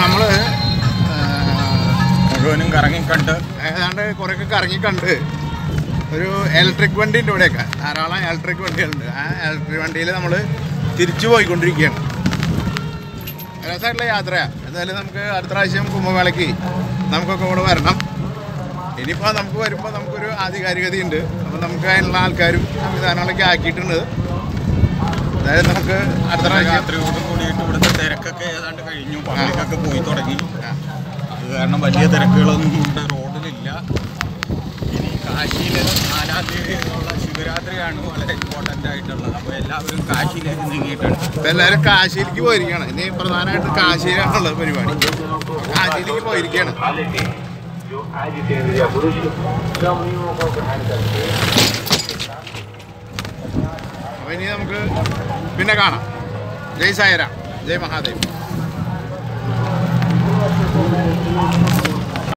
നമ്മൾ മുഴുവനും കറങ്ങിക്കണ്ട് ഏതാണ്ട് കുറേയൊക്കെ കറങ്ങി കണ്ട് ഒരു ഇലക്ട്രിക് വണ്ടി ഉണ്ട് ഇവിടെയൊക്കെ ധാരാളം ഇലക്ട്രിക് വണ്ടികളുണ്ട് ആ ഇലക്ട്രിക് വണ്ടിയിൽ നമ്മൾ തിരിച്ചു പോയിക്കൊണ്ടിരിക്കുകയാണ് രസമായിട്ടുള്ള യാത്രയാണ് എന്തായാലും നമുക്ക് അടുത്ത പ്രാവശ്യം കുംഭമേളയ്ക്ക് നമുക്കൊക്കെ ഇവിടെ വരണം ഇനിയിപ്പോൾ നമുക്ക് വരുമ്പോൾ നമുക്കൊരു ആധികാരികതയുണ്ട് അപ്പോൾ നമുക്ക് അതിനുള്ള ആൾക്കാരും സംവിധാനങ്ങളൊക്കെ ആക്കിയിട്ടുണ്ട് അതായത് നമുക്ക് അടുത്ത പ്രാവശ്യം രാത്രിയോട് കൂടിയിട്ട് ഇവിടുത്തെ തിരക്കൊക്കെ ഏതാണ്ട് കഴിഞ്ഞു പബ്ലിക്കൊക്കെ പോയി തുടങ്ങി ആ. അത് കാരണം വലിയ തിരക്കുകളൊന്നും ഇവിടെ റോഡിലില്ല ഇനി കാശിയിൽ നാലാം തീയതി ഉള്ള ശിവരാത്രിയാണ് വളരെ ഇമ്പോർട്ടൻ്റ് ആയിട്ടുള്ളത് അപ്പോൾ എല്ലാവരും കാശിയിലേക്ക് നീങ്ങിയിട്ടുണ്ട് ഇപ്പൊ എല്ലാവരും കാശിയിലേക്ക് പോയിരിക്കുകയാണ് ഇനി പ്രധാനമായിട്ട് കാശിയിലാണുള്ളത് പരിപാടി കാശിയിലേക്ക് പോയിരിക്കുകയാണ് वाले थे जो एजिटेटर या पुरुष कमियों को ग्रहण करके അപ്പൊ ഇനി നമുക്ക് പിന്നെ കാണാം ജയ് സായരാം ജയ് മഹാദേവ്